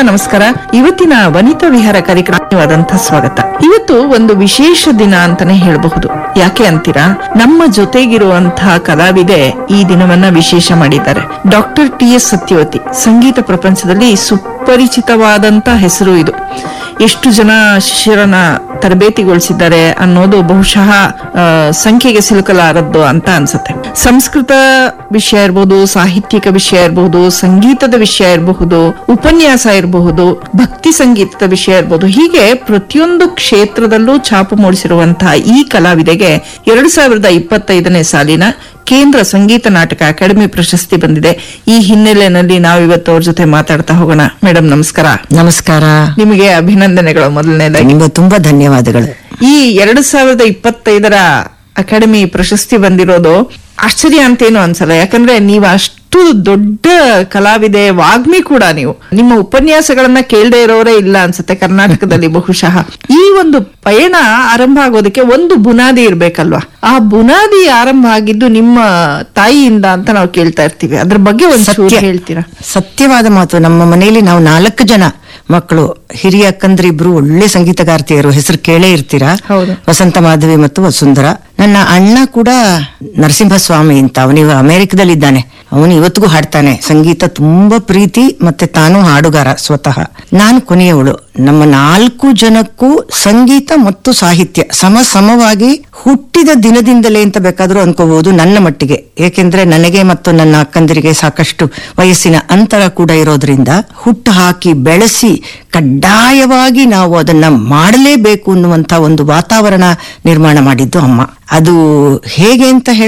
ನಮಸ್ಕಾರ ಇವತ್ತಿನ ವನಿತಾ ವಿಹಾರ ಕಾರ್ಯಕ್ರಮವಾದಂತಹ ಸ್ವಾಗತ ಇವತ್ತು ಒಂದು ವಿಶೇಷ ದಿನ ಅಂತಾನೆ ಹೇಳಬಹುದು ಯಾಕೆ ಅಂತೀರಾ ನಮ್ಮ ಜೊತೆಗಿರುವಂತಹ ಕಲಾವಿದೆ ಈ ದಿನವನ್ನ ವಿಶೇಷ ಮಾಡಿದ್ದಾರೆ ಡಾಕ್ಟರ್ ಟಿ ಎಸ್ ಸತ್ಯವತಿ ಸಂಗೀತ ಪ್ರಪಂಚದಲ್ಲಿ ಸುಪರಿಚಿತವಾದಂತ ಹೆಸರು ಇದು ಎಷ್ಟು ಜನ ಶಿಷ್ಯರನ್ನ ತರಬೇತಿಗೊಳಿಸಿದ್ದಾರೆ ಅನ್ನೋದು ಬಹುಶಃ ಆ, ಸಂಖ್ಯೆಗೆ ಸಿಲುಕಲಾರದ್ದು ಅಂತ ಅನ್ಸುತ್ತೆ ಸಂಸ್ಕೃತ ವಿಷಯ ಇರಬಹುದು ಸಾಹಿತ್ಯಿಕ ವಿಷಯ ಇರಬಹುದು ಸಂಗೀತದ ವಿಷಯ ಇರಬಹುದು ಉಪನ್ಯಾಸ ಇರಬಹುದು ಭಕ್ತಿ ಸಂಗೀತದ ವಿಷಯ ಇರಬಹುದು ಹೀಗೆ ಪ್ರತಿಯೊಂದು ಕ್ಷೇತ್ರದಲ್ಲೂ ಛಾಪು ಮೂಡಿಸಿರುವಂತಹ ಈ ಕಲಾವಿದೆಗೆ ಎರಡು ಸಾವಿರದ ಇಪ್ಪತ್ತೈದನೇ ಸಾಲಿನ ಕೇಂದ್ರ ಸಂಗೀತ ನಾಟಕ ಅಕಾಡೆಮಿ ಪ್ರಶಸ್ತಿ ಬಂದಿದೆ ಈ ಹಿನ್ನೆಲೆಯಲ್ಲಿ ನಾವಿವತ್ತು ಅವ್ರ ಜೊತೆ ಮಾತಾಡ್ತಾ ಹೋಗೋಣ ಮೇಡಮ್ ನಮಸ್ಕಾರ ನಮಸ್ಕಾರ ನಿಮಗೆ ಅಭಿನಂದನೆಗಳು ಮೊದಲನೇದಾಗಿ ನಿಮ್ಗೆ ತುಂಬಾ ಧನ್ಯವಾದಗಳು ಈ ಎರಡು ಸಾವಿರದ ಇಪ್ಪತ್ತೈದರ ಅಕಾಡೆಮಿ ಪ್ರಶಸ್ತಿ ಬಂದಿರೋದು ಆಶ್ಚರ್ಯ ಅಂತೇನು ಅನ್ಸಲ್ಲ ಯಾಕಂದ್ರೆ ನೀವು ಅಷ್ಟು ದೊಡ್ಡ ಕಲಾವಿದೆ ವಾಗ್ಮಿ ಕೂಡ ನೀವು ನಿಮ್ಮ ಉಪನ್ಯಾಸಗಳನ್ನ ಕೇಳದೆ ಇರೋರೇ ಇಲ್ಲ ಅನ್ಸುತ್ತೆ ಕರ್ನಾಟಕದಲ್ಲಿ ಬಹುಶಃ ಈ ಒಂದು ಪಯಣ ಆರಂಭ ಆಗೋದಕ್ಕೆ ಒಂದು ಬುನಾದಿ ಇರ್ಬೇಕಲ್ವಾ ಆ ಬುನಾದಿ ಆರಂಭ ಆಗಿದ್ದು ನಿಮ್ಮ ತಾಯಿಯಿಂದ ಅಂತ ನಾವು ಕೇಳ್ತಾ ಇರ್ತೀವಿ ಅದ್ರ ಬಗ್ಗೆ ಒಂದು ಸತ್ಯ. ಹೇಳ್ತೀರಾ ಸತ್ಯವಾದ ಮಾತು ನಮ್ಮ ಮನೆಯಲ್ಲಿ ನಾವು ನಾಲ್ಕು ಜನ ಮಕ್ಕಳು ಹಿರಿಯ ಅಕ್ಕಂದ್ರಿಬ್ರು ಒಳ್ಳೆ ಸಂಗೀತಗಾರ್ತಿಯರು ಹೆಸರು ಕೇಳೇ ಇರ್ತೀರಾ ಹೌದು. ವಸಂತ ಮಾಧವಿ ಮತ್ತು ವಸುಂಧರ ನನ್ನ ಅಣ್ಣ ಕೂಡ ನರಸಿಂಹಸ್ವಾಮಿ ಅಂತ ಅವನಿವ ಅಮೆರಿಕದಲ್ಲಿದ್ದಾನೆ ಅವನು ಇವತ್ತಿಗೂ ಹಾಡ್ತಾನೆ ಸಂಗೀತ ತುಂಬಾ ಪ್ರೀತಿ ಮತ್ತೆ ತಾನು ಹಾಡುಗಾರ ಸ್ವತಃ ನಾನು ಕೊನೆಯವಳು ನಮ್ಮ ನಾಲ್ಕು ಜನಕ್ಕೂ ಸಂಗೀತ ಮತ್ತು ಸಾಹಿತ್ಯ ಸಮ ಸಮವಾಗಿ ಹುಟ್ಟಿದ ದಿನದಿಂದಲೇ ಅಂತ ಬೇಕಾದ್ರೂ ಅನ್ಕೋಬಹುದು ನನ್ನ ಮಟ್ಟಿಗೆ ಏಕೆಂದ್ರೆ ನನಗೆ ಮತ್ತು ನನ್ನ ಅಕ್ಕಂದಿರಿಗೆ ಸಾಕಷ್ಟು ವಯಸ್ಸಿನ ಅಂತರ ಕೂಡ ಇರೋದ್ರಿಂದ ಹುಟ್ಟು ಹಾಕಿ ಬೆಳೆಸಿ ಕಡ್ಡಾಯವಾಗಿ ನಾವು ಅದನ್ನ ಮಾಡಲೇಬೇಕು ಅನ್ನುವಂತ ಒಂದು ವಾತಾವರಣ ನಿರ್ಮಾಣ ಮಾಡಿದ್ದು ಅಮ್ಮ ಅದು ಹೇಗೆ ಅಂತ ಹೇಳಿ